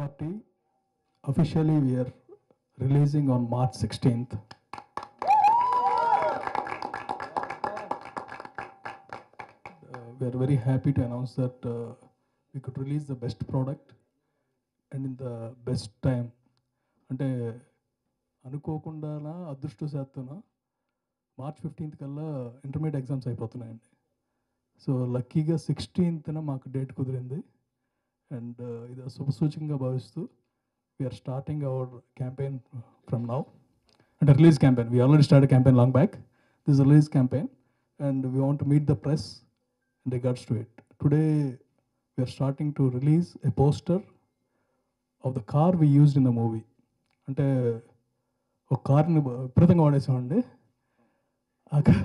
party officially we are releasing on March 16th. Uh, we are very happy to announce that uh, we could release the best product and in the best time. అంటే అనుకోకుండా అదృష్టశాత్తున March fifteenth కల్లా intermediate exams అయిపోతున్నాయండి so లక్కీగా సిక్స్టీన్త్న మాకు date కుదిరింది and ఇది శుభసూచకంగా భావిస్తూ we are starting our campaign from now అంటే release campaign we already start campaign long back this release campaign and we want meet the press in regards to it. Today, we are starting to release a poster of the car we used in the movie. అంటే ఒక కార్ని విపరీతంగా వాడేసామండి ఆ కా-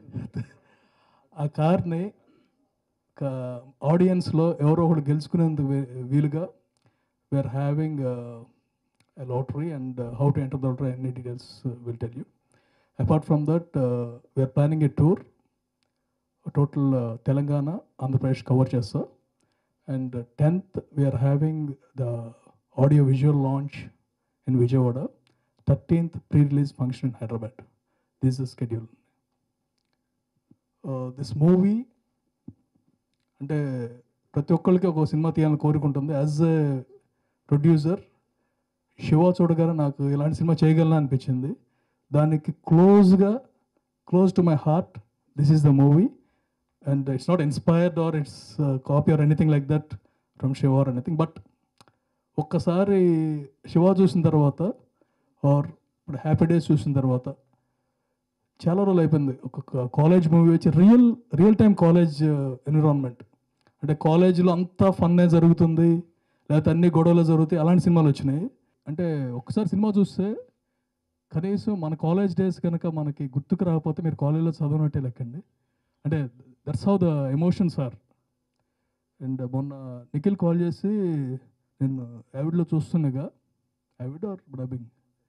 ఆ కార్ని ఒక ఆడియన్స్లో ఎవరో ఒకడు గెలుచుకునేందుకు వీ- వీలుగా we are having a lottery and uh, how to enter the lottery any details uh, will tell you apart from that uh, we are planning a tour total Telangana Andhra Pradesh cover చేస్తా and tenth we are having the audio visual launch in Vijayawada thirteenth pre release function in Hyderabad this is schedule this movie అంటే ప్రతి ఒక్కరికి ఒక cinema తీయాలని కోరుకుంటుంది as a producer Shiva చూడగానే నాకు ఇలాంటి సినిమా చేయగలను అనిపించింది దానికి క్లోజ్గా close to my heart this is the movie and it's not inspired or it's copy or anything like that from Shiva or anything but ఒక్కసారి శివ చూసిన తర్వాత ఆర్ ఇప్పుడు హ్యాపీ డేస్ చూసిన తర్వాత చాలా రోజులు అయిపోయింది ఒక కాలేజ్ మూవీ వచ్చి real real time college environment అంటే కాలేజీలో అంతా ఫన్నే జరుగుతుంది లేకపోతే అన్ని గొడవలు జరుగుతాయి అలాంటి సినిమాలు వచ్చినాయి అంటే ఒక్కసారి సినిమా చూస్తే కనీసం మన కాలేజ్ డేస్ కనుక మనకి గుర్తుకు రాకపోతే మీరు కాలేజ్లో చదవనట్టే లెక్కండి అంటే that's how the emotions are and మొన్న నిఖిల్ కాల్ చేసి నేను యావిడ్లో చూస్తుండగా యావిడ్ ఆర్ డబ్బింగ్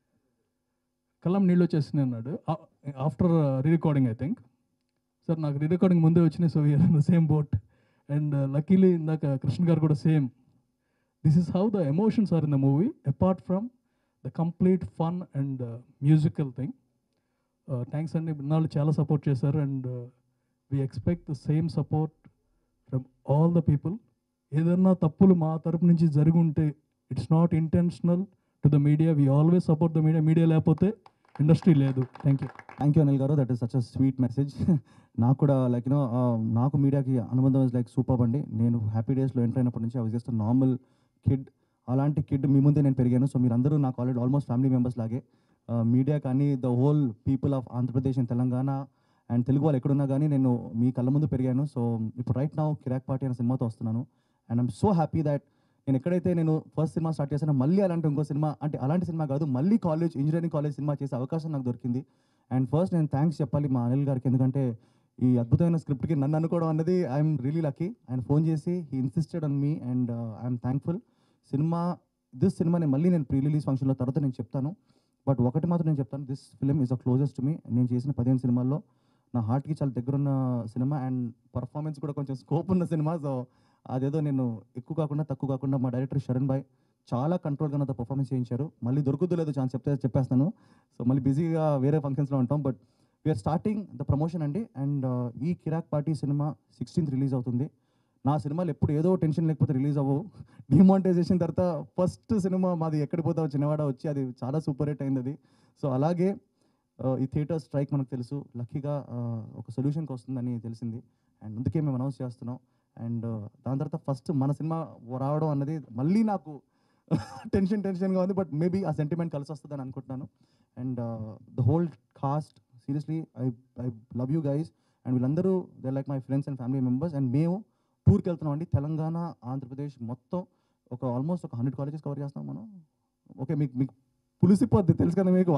కళ్ళం నీళ్ళు వచ్చేసింది అన్నాడు after re recording I think sir నాకు రీ రికార్డింగ్ ముందే వచ్చినాయి so we are in the same boat and luckily ఇందాక కృష్ణ గారు కూడా same this is how the emotions are in the movie apart from the complete fun and musical thing thanks అండి ఇన్నాళ్ళు చాలా support చేశారు and we expect the same support from all the people ఏదన్నా తప్పులు మా తరపు నుంచి జరిగి ఉంటే it's not intentional to the media we always support the media media లేకపోతే ఇండస్ట్రీ లేదు thank you thank you Anil garu that is such a sweet message నాకు కూడా లైక్ యూనో నాకు మీడియాకి అనుబంధం లైక్ సూపర్ అండి నేను హ్యాపీ డేస్లో ఎంటర్ అయినప్పటి నుంచి I was just normal kid అలాంటి కిడ్ మీ ముందే నేను పెరిగాను సో మీరందరూ నాకు ఆల్రెడీ ఆల్మోస్ట్ ఫ్యామిలీ మెంబర్స్ లాగే మీడియా కానీ the whole people of Andhra Pradesh and Telangana and Telugu వాళ్ళు ఎక్కడున్నా కానీ నేను మీ కళ్ళ ముందు పెరిగాను సో ఇప్పుడు రైట్ నౌ కిరాక్ పార్టీ అనే సినిమాతో వస్తున్నాను and I'm so happy that నేను ఎక్కడైతే నేను ఫస్ట్ సినిమా స్టార్ట్ చేశానో మళ్ళీ అలాంటి ఇంకో సినిమా అంటే అలాంటి సినిమా కాదు మళ్ళీ కాలేజ్ ఇంజనీరింగ్ కాలేజ్ సినిమా చేసే అవకాశం నాకు దొరికింది అండ్ ఫస్ట్ నేను థ్యాంక్స్ చెప్పాలి మా అనిల్ గారికి ఎందుకంటే ఈ అద్భుతమైన స్క్రిప్ట్కి నన్ను అనుకోవడం అన్నది ఐఎమ్ రియలీ లక్కీ ఆయన ఫోన్ చేసి he insisted on me and I'm thankful సినిమా దిస్ సినిమా నేను మళ్ళీ నేను ప్రీ రిలీజ్ ఫంక్షన్లో తర్వాత నేను చెప్తాను బట్ ఒకటి మాత్రం నేను చెప్తాను this film is a closest to me నేను చేసిన పదిహేను సినిమాల్లో నా హార్ట్కి చాలా దగ్గరున్న సినిమా అండ్ పర్ఫార్మెన్స్ కూడా కొంచెం స్కోప్ ఉన్న సినిమా సో అదేదో నేను ఎక్కువ కాకుండా తక్కువ కాకుండా మా డైరెక్టర్ శరణ్ భాయ్ చాలా కంట్రోల్గా నాతో పర్ఫార్మెన్స్ చేయించారు మళ్ళీ దొరుకుతుందో లేదో ఛాన్స్ చెప్తే చెప్పేస్తాను సో మళ్ళీ బిజీగా వేరే ఫంక్షన్స్లో ఉంటాం but we are starting the promotion అండి అండ్ ఈ Kirrak party cinema sixteenth release అవుతుంది నా సినిమాలు ఎప్పుడు ఏదో టెన్షన్ లేకపోతే రిలీజ్ అవ్వవు డిమానిటైజేషన్ తర్వాత ఫస్ట్ సినిమా మాది ఎక్కడికి పోతావు చిన్నవాడ వచ్చి అది చాలా సూపర్ హిట్ అయింది అది సో అలాగే ఆ, ఈ థియేటర్ స్ట్రైక్ మనకు తెలుసు లక్కీగా ఆ, ఒక సొల్యూషన్కి వస్తుందని తెలిసింది అండ్ అందుకే మేము అనౌన్స్ చేస్తున్నాం అండ్ దాని తర్వాత ఫస్ట్ మన సినిమా రావడం అన్నది మళ్ళీ నాకు టెన్షన్ టెన్షన్గా ఉంది బట్ మేబీ ఆ సెంటిమెంట్ కలిసి వస్తుందని అనుకుంటున్నాను and the whole cast seriously I I love you guys and వీళ్ళందరూ they like my friends and family members and మేము టూర్కి వెళ్తున్నాం అండి తెలంగాణ ఆంధ్రప్రదేశ్ మొత్తం ఒక ఆల్మోస్ట్ ఒక హండ్రెడ్ కాలేజెస్ కవర్ చేస్తున్నాం మనం ఓకే మీకు మీకు పులిసిపోద్ది తెలుసు కదా మీకు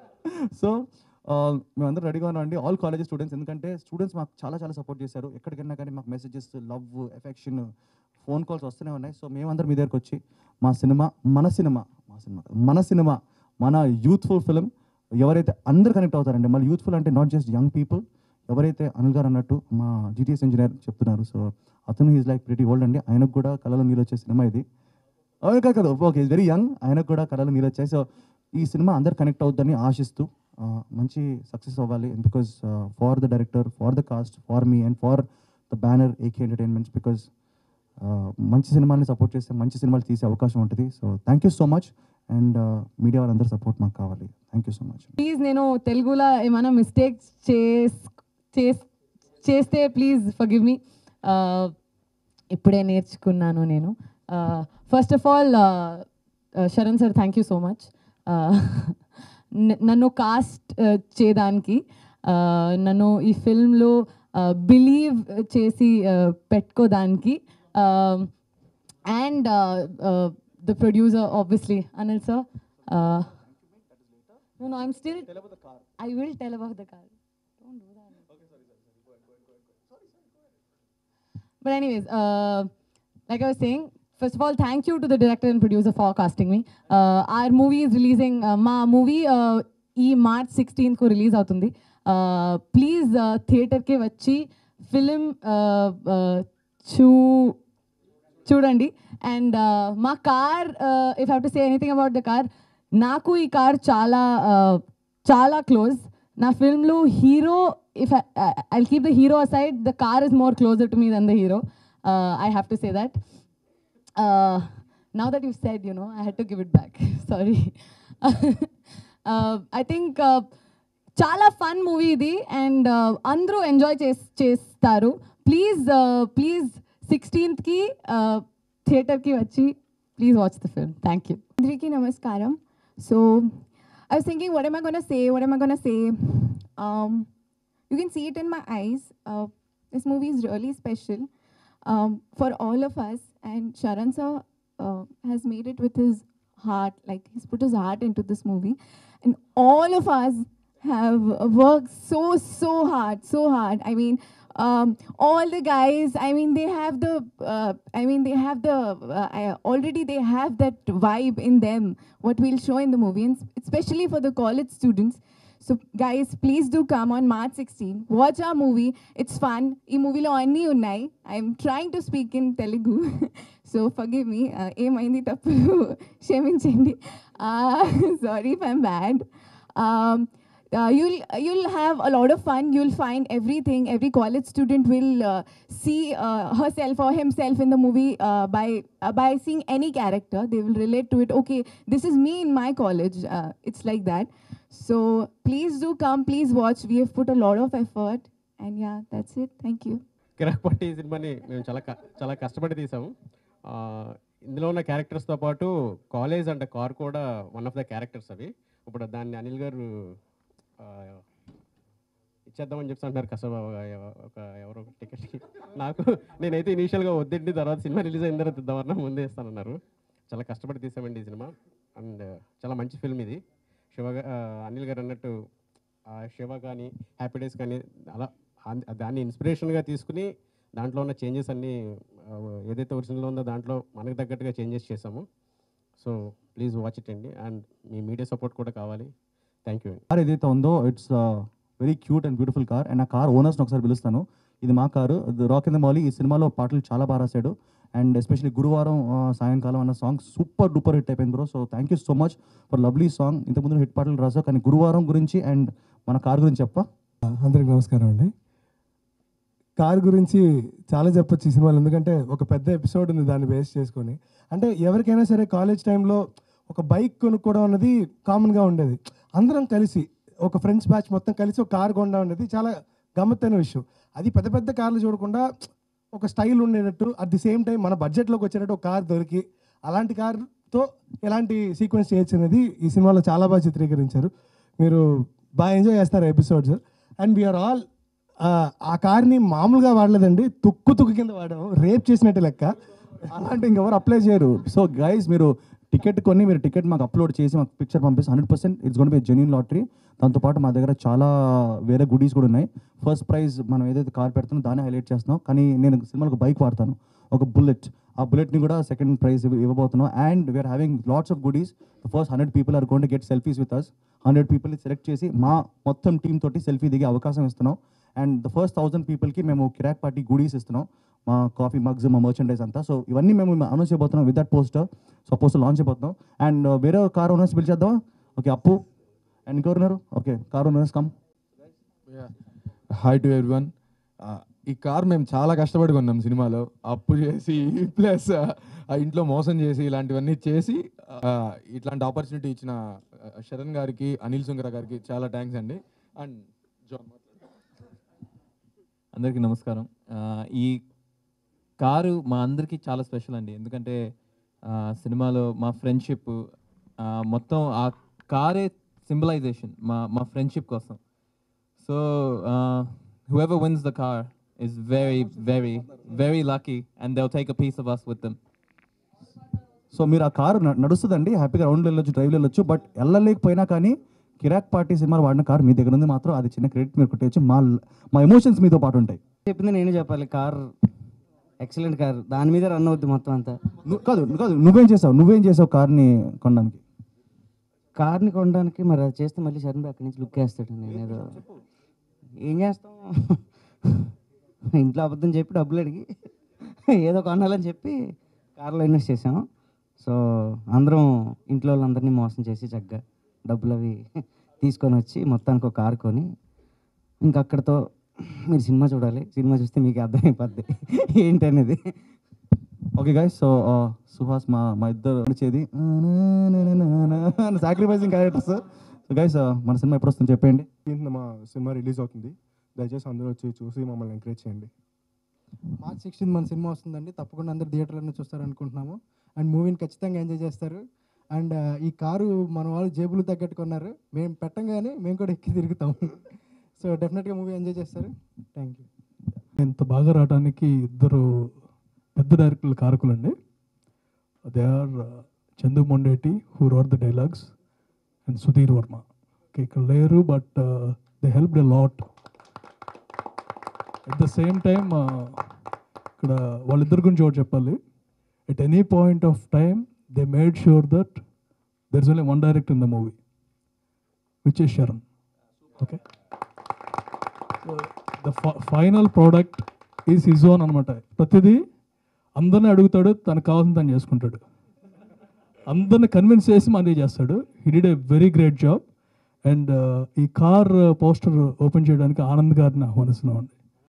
సో మేమందరం రెడీగా ఉన్నాం అండి ఆల్ కాలేజెస్ స్టూడెంట్స్ ఎందుకంటే స్టూడెంట్స్ మాకు చాలా చాలా సపోర్ట్ చేశారు ఎక్కడికైనా కానీ మాకు messages love affection phone calls వస్తూనే ఉన్నాయి సో మేమందరం మీ దగ్గరకు వచ్చి మా సినిమా మన సినిమా మా సినిమా కాదు, మన సినిమా మన యూత్ఫుల్ ఫిలిం ఎవరైతే అందరు కనెక్ట్ అవుతారండి మళ్ళీ యూత్ఫుల్ అంటే నాట్ జస్ట్ యంగ్ పీపుల్ ఎవరైతే అనిల్ గారు అన్నట్టు మా జీటీఎస్ ఇంజనీర్ చెప్తున్నారు సో అతను ఈజ్ లైక్ ప్రిటీ ఓల్డ్ అండి ఆయనకు కూడా కళలో నీళ్ళు వచ్చే సినిమా ఇది అవును కాదు కదా ఓకే వెరీ యంగ్ ఆయన కూడా కళలు నీరు వచ్చాయి సో ఈ సినిమా అందరు కనెక్ట్ అవుద్దని ఆశిస్తూ ఆ, మంచి సక్సెస్ అవ్వాలి because for the director for the cast for me and for the banner AK entertainments because మంచి సినిమాని సపోర్ట్ చేస్తే మంచి సినిమాలు తీసే అవకాశం ఉంటుంది so thank you so much and media వాళ్ళందరూ సపోర్ట్ మాకు కావాలి thank you so much please నేను తెలుగులో ఏమైనా మిస్టేక్స్ చేస్ చేస్ చేస్తే ప్లీజ్ ఫర్గివ్ మీ ఇప్పుడే నేర్చుకున్నాను నేను first of all Sharan sir thank you so much నన్ను కాస్ట్ చేయడానికి uh, నన్ను ఈ ఫిల్మ్లో బిలీవ్ చేసి uh, పెట్టుకోదానికి and the producer obviously Anil sir No, no, I'm still. I will tell about the car. Don't do that. But anyways, uh, like I was saying, first of all, thank you to the director and producer for casting me. Uh, our movie is releasing. Uh, మా movie uh, ఈ March sixteenth కు release అవుతుంది please థియేటర్కి వచ్చి film చూ చూడండి and మా car if have to say anything about the car నాకు ఈ కార్ చాలా uh, చాలా క్లోజ్ నా ఫిల్మ్లో hero if I keep the hero aside the car is more closer to me than the hero I have to say that now that you said you know I had to give it back sorry I think చాలా fun movie ఇది and అందరూ enjoy చేస్ చేస్తారు please please సిక్స్టీన్త్కి థియేటర్కి వచ్చి please watch the film thank you Andriki Namaskaram. So I was thinking, what am I going to say? What am I going to say? Um, you can see it in my eyes. Uh, this movie is really special um, for all of us. And Sharan sir uh, has made it with his heart. Like he's put his heart into this movie. And all of us have worked so, so hard, so hard. I mean, um, all the guys, I mean, they have the, uh, I mean, they have the, uh, I- already they have that vibe in them, what we'll show in the movie, and especially for the college students. So, guys, please do come on March 16. Watch our movie. It's fun. ఈ మూవీలో అన్నీ ఉన్నాయి I'm trying to speak in Telugu so forgive me ఏమైంది తప్పులు క్షమించండి sorry if I'm bad uh, you'll you'll have a lot of fun you'll find everything every college student will uh, see uh, herself or himself in the movie uh, by uh, by seeing any character they will relate to it okay this is me in my college uh, it's like that so please do come please watch we have put a lot of effort and yeah that's it thank you కిరాక్ పట్టి ఈ సినిమాని మేము చాలా క- చాలా కష్టపడి తీసాము ఆ, ఇందులో ఉన్న క్యారెక్టర్స్తో పాటు కాలేజ్ అండ్ కార్ కూడా వన్ ఆఫ్ ద క్యారెక్టర్స్ అవి ఇప్పుడు దాన్ని అనిల్ గారు ఆ, ఇచ్చేద్దామని చెప్పి అంటున్నారు కసబ ఒక ఎవరో టికెట్కి నాకు నేనైతే ఇనీషియల్గా వద్దండి తర్వాత సినిమా రిలీజ్ అయిన తర్వాత ఇద్దామన్నా ముందే ఇస్తానన్నారు చాలా కష్టపడి తీసామండి ఈ సినిమా అండ్ చాలా మంచి ఫిల్మ్ ఇది శివ గా- ఆ, అనిల్ గారు అన్నట్టు ఆ శివ కానీ హ్యాపీ డేస్ కానీ అలా అన్- దాన్ని ఇన్స్పిరేషన్గా తీసుకుని దాంట్లో ఉన్న చేంజెస్ అన్నీ ఆ, ఏదైతే ఒరిజినల్ ఉందో దాంట్లో మనకు తగ్గట్టుగా చేంజెస్ చేసాము సో ప్లీజ్ వాచ్ ఇట్ అండి అండ్ మీ మీడియా సపోర్ట్ కూడా కావాలి థ్యాంక్ యూ అండి కార్ ఏదైతే ఉందో it's very cute and beautiful car and ఆ కార్ ఓనర్స్ని ఒకసారి పిలుస్తాను ఇది మా car rock in the Mouli ఈ సినిమాలో పాటలు చాలా బాగా రాశాడు అండ్ ఎస్పెషల్లీ గురువారం ఆ, సాయంకాలం అన్న సాంగ్ సూపర్ డూపర్ హిట్ అయిపోయింది bro so thank you so much for lovely song ఇంతకుముందు హిట్ పాటలు రాసావు కానీ గురువారం గురించి అండ్ మన కార్ గురించి చెప్పా అందరికి నమస్కారం అండి కార్ గురించి చాలా చెప్పొచ్చు ఈ సినిమాలో ఎందుకంటే ఒక పెద్ద ఎపిసోడ్ ఉంది దాన్ని బేస్ చేసుకొని అంటే ఎవరికైనా సరే కాలేజ్ టైంలో ఒక బైక్ కొనుక్కోవడం అన్నది కామన్గా ఉండేది అందరం కలిసి ఒక ఫ్రెండ్స్ బ్యాచ్ మొత్తం కలిసి ఒక కార్ కొనడం అనేది చాలా గమ్మత్తైన విషయం అది పెద్ద పెద్ద కార్లు చూడకుండా ఒక స్టైల్ ఉండేటట్టు అట్ ది సేమ్ టైం మన బడ్జెట్లోకి వచ్చేటట్టు ఒక కార్ దొరికి అలాంటి కార్తో ఎలాంటి సీక్వెన్స్ చేయొచ్చు అనేది ఈ సినిమాలో చాలా బాగా చిత్రీకరించారు మీరు బాగా ఎంజాయ్ చేస్తారు ఎపిసోడ్స్ అండ్ వీఆర్ ఆల్ ఆ కార్ని మామూలుగా వాడలేదండి తుక్కు తుక్కు కింద వాడాము రేప్ చేసినట్టు లెక్క అలాంటి ఇంకెవరు అప్లై చేయరు సో గైస్ మీరు టికెట్ కొని మీరు టికెట్ మాకు అప్లోడ్ చేసి మాకు పిక్చర్ పంపిస్తే hundred percent it's gonna be genuine lottery దాంతోపాటు మా దగ్గర చాలా వేరే గుడీస్ కూడా ఉన్నాయి ఫస్ట్ ప్రైజ్ మనం ఏదైతే కార్ పెడుతున్నాం దాన్ని హైలైట్ చేస్తున్నాం కానీ నేను సినిమాలకు బైక్ వాడతాను ఒక బుల్లెట్ ఆ బుల్లెట్ని కూడా సెకండ్ ప్రైజ్ ఇవ్వబోతున్నాం and we are having lots of goodies first hundred people are gonna to get selfies with us hundred పీపుల్ని సెలెక్ట్ చేసి మా మొత్తం టీమ్ తోటి సెల్ఫీ దిగే అవకాశం ఇస్తున్నాం అండ్ ద ఫస్ట్ థౌసండ్ పీపుల్కి మేము కిరాక్ పార్టీ గుడీస్ ఇస్తున్నాం మా కాఫీ మగ్స్ మా మర్చెండైజ్ అంతా సో ఇవన్నీ మేము అనౌన్స్ చేయబోతున్నాం with that poster so poster launch చేయబోతున్నాం అండ్ వేరే కార్ ఓనర్స్ పిలిచేద్దాం ఓకే అప్పు అండ్ ఇంకెవరున్నారు okay car owners come hi to everyone ఈ కార్ మేము చాలా కష్టపడి కొన్నాం సినిమాలో అప్పు చేసి ప్లస్ ఆ ఇంట్లో మోసం చేసి ఇలాంటివన్నీ చేసి ఆ, ఇట్లాంటి ఆపర్చునిటీ ఇచ్చిన ఆ, శరణ్ గారికి అనిల్ సుంగర గారికి చాలా థ్యాంక్స్ అండి అండ్ జాన్ అందరికీ నమస్కారం ఆ, ఈ కారు మా అందరికీ చాలా స్పెషల్ అండి ఎందుకంటే ఆ, సినిమాలో మా ఫ్రెండ్షిప్ మొత్తం ఆ కారే సింబలైజేషన్ మా మా ఫ్రెండ్షిప్ కోసం so whoever wins the car is very very very lucky and they take a piece of us with them so మీరు ఆ కారు న- నడుస్తుందండి హ్యాపీగా రౌండ్ వెళ్ళొచ్చు డ్రైవ్ వెళ్ళొచ్చు బట్ వెళ్ళలేకపోయినా కానీ కిరాక్ పార్టీ సినిమాలో వాడిన కార్ మీ దగ్గర ఉంది మాత్రం అది చిన్న క్రెడిట్ మీరు కొట్టేయచ్చు మా మా ఎమోషన్స్ మీతో పాటు ఉంటాయి చెప్పింది నేనే చెప్పాలి కార్ ఎక్సలెంట్ కార్ దాని మీద రన్ అవుద్ది మొత్తం అంతా ను- కాదు కాదు నువ్వేం చేసావు నువ్వేం చేసావు కార్ని కొనడానికి కార్ని కొనడానికి మరి అది చేస్తే మళ్ళీ సడన్ అక్కడి నుంచి లుక్ వేస్తాడు నేను ఏదో ఏం చేస్తాం ఇంట్లో అబద్ధం చెప్పి డబ్బులు అడిగి ఏదో కొనాలని చెప్పి కార్లో ఇన్వెస్ట్ చేసాం సో అందరం ఇంట్లో వాళ్ళందరినీ మోసం చేసి చక్కగా డబ్బులు అవి తీసుకొని వచ్చి మొత్తానికి ఒక కార్ కొని ఇంకా అక్కడతో మీరు సినిమా చూడాలి సినిమా చూస్తే మీకు అర్థమైపోద్ది ఏంటనేది ఓకే గైస్ సో సుహాస్ మా మా ఇద్దరు నడిచేది సాక్రిఫైసింగ్ క్యారెక్టర్స్ సో గైస్ మన సినిమా ఎప్పుడు వస్తుంది చెప్పండి దీంట్లో మా సినిమా రిలీజ్ అవుతుంది దయచేసి అందరూ వచ్చి చూసి మమ్మల్ని ఎంకరేజ్ చేయండి మార్చ్ సిక్స్టీన్ మన సినిమా వస్తుందండి తప్పకుండా అందరు థియేటర్లోనే చూస్తారనుకుంటున్నాము అండ్ మూవీని ఖచ్చితంగా ఎంజాయ్ చేస్తారు అండ్ ఈ కారు మన వాళ్ళు జేబులు తగ్గట్టు కొన్నారు మేము పెట్టంగానే మేము కూడా ఎక్కి తిరుగుతాం సో డెఫినెట్గా మూవీ ఎంజాయ్ చేస్తారు థ్యాంక్ యూ ఇంత బాగా రావడానికి ఇద్దరు పెద్ద డైరెక్టర్లు కారకులండి they are Chandu Mondeti who rode the dialogues and Sudheer Varma okay ఇక్కడ లేరు but they help the lot at the same time ఇక్కడ వాళ్ళిద్దరి గురించి ఒకటి చెప్పాలి at any point of time they made sure that there is only one direct in the movie which is Sharan okay the final product is his own అనమాట ప్రతిదీ అందరిని అడుగుతాడు తనకు కావాల్సిన తను చేసుకుంటాడు అందరిని కన్విన్స్ చేసి మనది చేస్తాడు he did a very great job and ఈ కార్ పోస్టర్ ఓపెన్ చేయడానికి ఆనంద్ గారిని ఆహ్వానిస్తున్నాం అండి